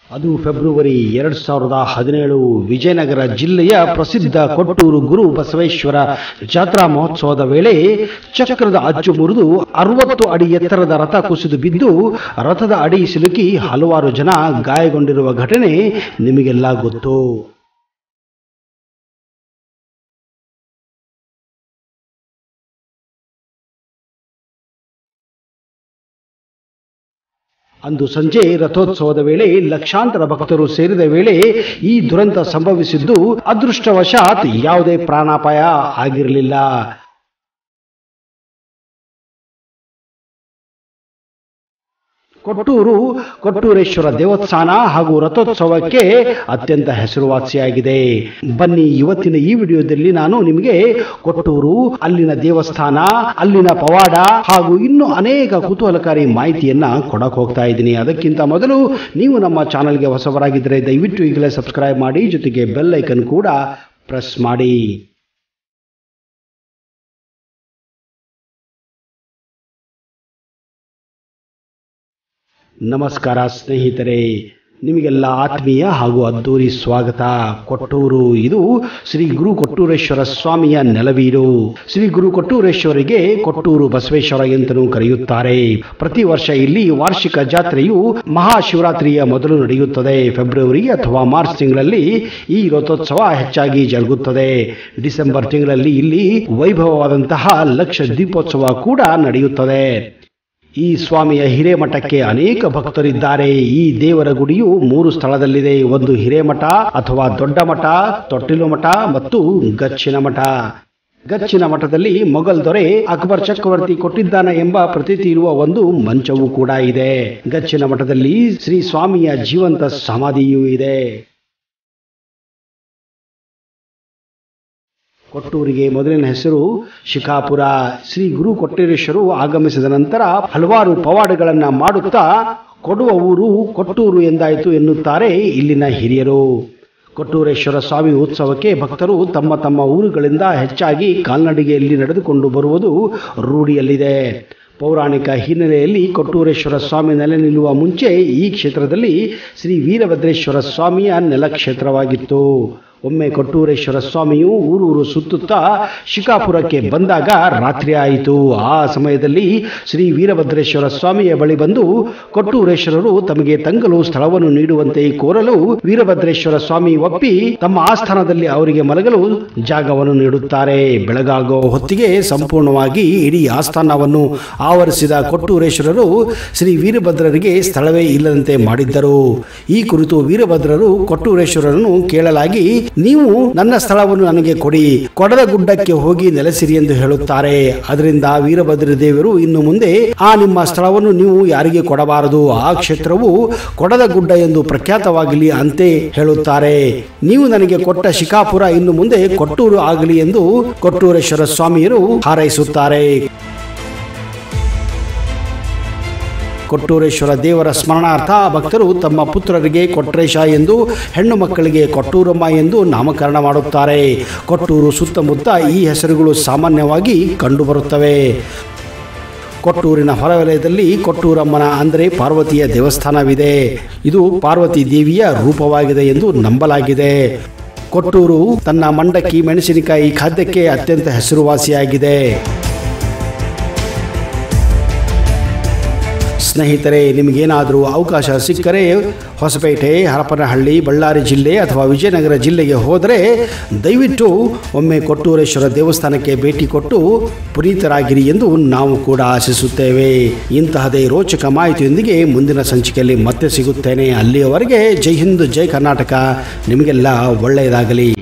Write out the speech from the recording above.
ಅದು ಫೆಬ್ರವರಿ ಎರಡು ಸಾವಿರದ ಹದಿನೇಳು ವಿಜಯನಗರ ಜಿಲ್ಲೆಯ ಪ್ರಸಿದ್ಧ ಕೊಟ್ಟೂರು ಗುರು ಬಸವೇಶ್ವರ ಜಾತ್ರಾ ಮಹೋತ್ಸವದ ವೇಳೆ ಚಕ್ರದ ಅಚ್ಚು ಮುರಿದು ಅರವತ್ತು ಅಡಿ ಎತ್ತರದ ರಥ ಕುಸಿದು ಬಿದ್ದು ರಥದ ಅಡಿ ಸಿಲುಕಿ ಹಲವಾರು ಜನ ಗಾಯಗೊಂಡಿರುವ ಘಟನೆ ನಿಮಗೆಲ್ಲ ಗೊತ್ತು ಅಂದು ಸಂಜೆ ರಥೋತ್ಸವದ ವೇಳೆ ಲಕ್ಷಾಂತರ ಭಕ್ತರು ಸೇರಿದ ವೇಳೆ ಈ ದುರಂತ ಸಂಭವಿಸಿದ್ದು ಅದೃಷ್ಟವಶಾತ್ ಯಾವುದೇ ಪ್ರಾಣಾಪಾಯ ಆಗಿರಲಿಲ್ಲ ಕೊಟ್ಟೂರು ಕೊಟ್ಟೂರೇಶ್ವರ ದೇವಸ್ಥಾನ ಹಾಗೂ ರಥೋತ್ಸವಕ್ಕೆ ಅತ್ಯಂತ ಹೆಸರುವಾಸಿಯಾಗಿದೆ ಬನ್ನಿ ಇವತ್ತಿನ ಈ ವಿಡಿಯೋದಲ್ಲಿ ನಾನು ನಿಮಗೆ ಕೊಟ್ಟೂರು ಅಲ್ಲಿನ ದೇವಸ್ಥಾನ ಅಲ್ಲಿನ ಪವಾಡ ಹಾಗೂ ಇನ್ನು ಅನೇಕ ಕುತೂಹಲಕಾರಿ ಮಾಹಿತಿಯನ್ನ ಕೊಡಕ್ ಹೋಗ್ತಾ ಇದ್ದೀನಿ ಅದಕ್ಕಿಂತ ಮೊದಲು ನೀವು ನಮ್ಮ ಚಾನಲ್ಗೆ ಹೊಸಬರಾಗಿದ್ದರೆ ದಯವಿಟ್ಟು ಈಗಲೇ ಸಬ್ಸ್ಕ್ರೈಬ್ ಮಾಡಿ ಜೊತೆಗೆ ಬೆಲ್ ಐಕನ್ ಕೂಡ ಪ್ರೆಸ್ ಮಾಡಿ ನಮಸ್ಕಾರ ಸ್ನೇಹಿತರೆ ನಿಮಗೆಲ್ಲ ಆತ್ಮೀಯ ಹಾಗೂ ಅದ್ದೂರಿ ಸ್ವಾಗತ ಕೊಟ್ಟೂರು ಇದು ಶ್ರೀ ಗುರು ಕೊಟ್ಟೂರೇಶ್ವರ ಸ್ವಾಮಿಯ ನೆಲವೀರು ಶ್ರೀ ಗುರು ಕೊಟ್ಟೂರೇಶ್ವರಿಗೆ ಕೊಟ್ಟೂರು ಬಸವೇಶ್ವರ ಎಂತಲೂ ಕರೆಯುತ್ತಾರೆ ಪ್ರತಿ ವರ್ಷ ಇಲ್ಲಿ ವಾರ್ಷಿಕ ಜಾತ್ರೆಯು ಮಹಾಶಿವರಾತ್ರಿಯ ಮೊದಲು ನಡೆಯುತ್ತದೆ ಫೆಬ್ರವರಿ ಅಥವಾ ಮಾರ್ಚ್ ತಿಂಗಳಲ್ಲಿ ಈ ರಥೋತ್ಸವ ಹೆಚ್ಚಾಗಿ ಜರುಗುತ್ತದೆ ಡಿಸೆಂಬರ್ ತಿಂಗಳಲ್ಲಿ ಇಲ್ಲಿ ವೈಭವವಾದಂತಹ ಲಕ್ಷ ದೀಪೋತ್ಸವ ಕೂಡ ನಡೆಯುತ್ತದೆ ಈ ಸ್ವಾಮಿಯ ಹಿರೇಮಠಕ್ಕೆ ಅನೇಕ ಭಕ್ತರಿದ್ದಾರೆ ಈ ದೇವರ ಗುಡಿಯು ಮೂರು ಸ್ಥಳದಲ್ಲಿದೆ ಒಂದು ಹಿರೇಮಠ ಅಥವಾ ದೊಡ್ಡ ಮಠ ತೊಟ್ಟಿಲು ಮಠ ಮತ್ತು ಗಚ್ಚಿನ ಮಠ ಗಚ್ಚಿನ ಮಠದಲ್ಲಿ ಮೊಘಲ್ ದೊರೆ ಅಕ್ಬರ್ ಚಕ್ರವರ್ತಿ ಕೊಟ್ಟಿದ್ದಾನೆ ಎಂಬ ಪ್ರತೀತಿ ಇರುವ ಒಂದು ಮಂಚವೂ ಕೂಡ ಇದೆ ಗಚ್ಚಿನ ಮಠದಲ್ಲಿ ಶ್ರೀ ಸ್ವಾಮಿಯ ಜೀವಂತ ಸಮಾಧಿಯೂ ಇದೆ ಕೊಟ್ಟೂರಿಗೆ ಮೊದಲಿನ ಹೆಸರು ಶಿಕಾಪುರ ಶ್ರೀ ಗುರು ಕೊಟ್ಟೇರೇಶ್ವರು ಆಗಮಿಸಿದ ನಂತರ ಹಲವಾರು ಪವಾಡಗಳನ್ನ ಮಾಡುತ್ತಾ ಕೊಡುವ ಊರು ಕೊಟ್ಟೂರು ಎಂದಾಯಿತು ಎನ್ನುತ್ತಾರೆ ಇಲ್ಲಿನ ಹಿರಿಯರು ಕೊಟ್ಟೂರೇಶ್ವರ ಸ್ವಾಮಿ ಉತ್ಸವಕ್ಕೆ ಭಕ್ತರು ತಮ್ಮ ತಮ್ಮ ಊರುಗಳಿಂದ ಹೆಚ್ಚಾಗಿ ಕಾಲ್ನಡಿಗೆಯಲ್ಲಿ ನಡೆದುಕೊಂಡು ಬರುವುದು ರೂಢಿಯಲ್ಲಿದೆ ಪೌರಾಣಿಕ ಹಿನ್ನೆಲೆಯಲ್ಲಿ ಕೊಟ್ಟೂರೇಶ್ವರ ಸ್ವಾಮಿ ನೆಲೆ ನಿಲ್ಲುವ ಮುಂಚೆ ಈ ಕ್ಷೇತ್ರದಲ್ಲಿ ಶ್ರೀ ವೀರಭದ್ರೇಶ್ವರ ಸ್ವಾಮಿಯ ನೆಲ ಕ್ಷೇತ್ರವಾಗಿತ್ತು ಒಮ್ಮೆ ಕೊಟ್ಟೂರೇಶ್ವರ ಸ್ವಾಮಿಯು ಊರೂರು ಸುತ್ತುತ್ತಾ ಶಿಕಾಪುರಕ್ಕೆ ಬಂದಾಗ ರಾತ್ರಿ ಆಯಿತು ಆ ಸಮಯದಲ್ಲಿ ಶ್ರೀ ವೀರಭದ್ರೇಶ್ವರ ಸ್ವಾಮಿಯ ಬಳಿ ಬಂದು ಕೊಟ್ಟೂರೇಶ್ವರರು ತಮಗೆ ತಂಗಲು ಸ್ಥಳವನ್ನು ನೀಡುವಂತೆ ಕೋರಲು ವೀರಭದ್ರೇಶ್ವರ ಸ್ವಾಮಿ ಒಪ್ಪಿ ತಮ್ಮ ಆಸ್ಥಾನದಲ್ಲಿ ಅವರಿಗೆ ಮಲಗಲು ಜಾಗವನ್ನು ನೀಡುತ್ತಾರೆ ಬೆಳಗಾಗೋ ಹೊತ್ತಿಗೆ ಸಂಪೂರ್ಣವಾಗಿ ಇಡೀ ಆಸ್ಥಾನವನ್ನು ಆವರಿಸಿದ ಕೊಟ್ಟೂರೇಶ್ವರರು ಶ್ರೀ ವೀರಭದ್ರರಿಗೆ ಸ್ಥಳವೇ ಇಲ್ಲದಂತೆ ಮಾಡಿದ್ದರು ಈ ಕುರಿತು ವೀರಭದ್ರರು ಕೊಟ್ಟೂರೇಶ್ವರರನ್ನು ಕೇಳಲಾಗಿ ನೀವು ನನ್ನ ಸ್ಥಳವನ್ನು ನನಗೆ ಕೊಡಿ ಕೊಡದ ಗುಡ್ಡಕ್ಕೆ ಹೋಗಿ ನೆಲೆಸಿರಿ ಎಂದು ಹೇಳುತ್ತಾರೆ ಅದರಿಂದ ವೀರಭದ್ರ ದೇವರು ಇನ್ನು ಮುಂದೆ ಆ ನಿಮ್ಮ ಸ್ಥಳವನ್ನು ನೀವು ಯಾರಿಗೆ ಕೊಡಬಾರದು ಆ ಕ್ಷೇತ್ರವು ಕೊಡದ ಗುಡ್ಡ ಎಂದು ಪ್ರಖ್ಯಾತವಾಗಲಿ ಅಂತೆ ಹೇಳುತ್ತಾರೆ ನೀವು ನನಗೆ ಕೊಟ್ಟ ಶಿಕಾಪುರ ಇನ್ನು ಮುಂದೆ ಕೊಟ್ಟೂರು ಆಗಲಿ ಎಂದು ಕೊಟ್ಟೂರೇಶ್ವರ ಸ್ವಾಮಿಯರು ಹಾರೈಸುತ್ತಾರೆ ಕೊಟ್ಟೂರೇಶ್ವರ ದೇವರ ಸ್ಮರಣಾರ್ಥ ಭಕ್ತರು ತಮ್ಮ ಪುತ್ರರಿಗೆ ಕೊಟ್ರೇಶ ಎಂದು ಹೆಣ್ಣು ಮಕ್ಕಳಿಗೆ ಕೊಟ್ಟೂರಮ್ಮ ಎಂದು ನಾಮಕರಣ ಮಾಡುತ್ತಾರೆ ಕೊಟ್ಟೂರು ಸುತ್ತಮುತ್ತ ಈ ಹೆಸರುಗಳು ಸಾಮಾನ್ಯವಾಗಿ ಕಂಡುಬರುತ್ತವೆ ಕೊಟ್ಟೂರಿನ ಹೊರವಲಯದಲ್ಲಿ ಕೊಟ್ಟೂರಮ್ಮನ ಅಂದರೆ ಪಾರ್ವತಿಯ ದೇವಸ್ಥಾನವಿದೆ ಇದು ಪಾರ್ವತಿ ದೇವಿಯ ರೂಪವಾಗಿದೆ ಎಂದು ನಂಬಲಾಗಿದೆ ಕೊಟ್ಟೂರು ತನ್ನ ಮಂಡಕ್ಕಿ ಮೆಣಸಿನಕಾಯಿ ಖಾದ್ಯಕ್ಕೆ ಅತ್ಯಂತ ಹೆಸರುವಾಸಿಯಾಗಿದೆ ಸ್ನೇಹಿತರೆ ನಿಮಗೇನಾದರೂ ಅವಕಾಶ ಸಿಕ್ಕರೆ ಹೊಸಪೇಟೆ ಹರಪನಹಳ್ಳಿ ಬಳ್ಳಾರಿ ಜಿಲ್ಲೆ ಅಥವಾ ವಿಜಯನಗರ ಜಿಲ್ಲೆಗೆ ಹೋದರೆ ದಯವಿಟ್ಟು ಒಮ್ಮೆ ಕೊಟ್ಟೂರೇಶ್ವರ ದೇವಸ್ಥಾನಕ್ಕೆ ಭೇಟಿ ಕೊಟ್ಟು ಪುನೀತರಾಗಿರಿ ಎಂದು ನಾವು ಕೂಡ ಆಶಿಸುತ್ತೇವೆ ಇಂತಹದೇ ರೋಚಕ ಮಾಹಿತಿಯೊಂದಿಗೆ ಮುಂದಿನ ಸಂಚಿಕೆಯಲ್ಲಿ ಮತ್ತೆ ಸಿಗುತ್ತೇನೆ ಅಲ್ಲಿಯವರೆಗೆ ಜೈ ಹಿಂದ್ ಜೈ ಕರ್ನಾಟಕ ನಿಮಗೆಲ್ಲ ಒಳ್ಳೆಯದಾಗಲಿ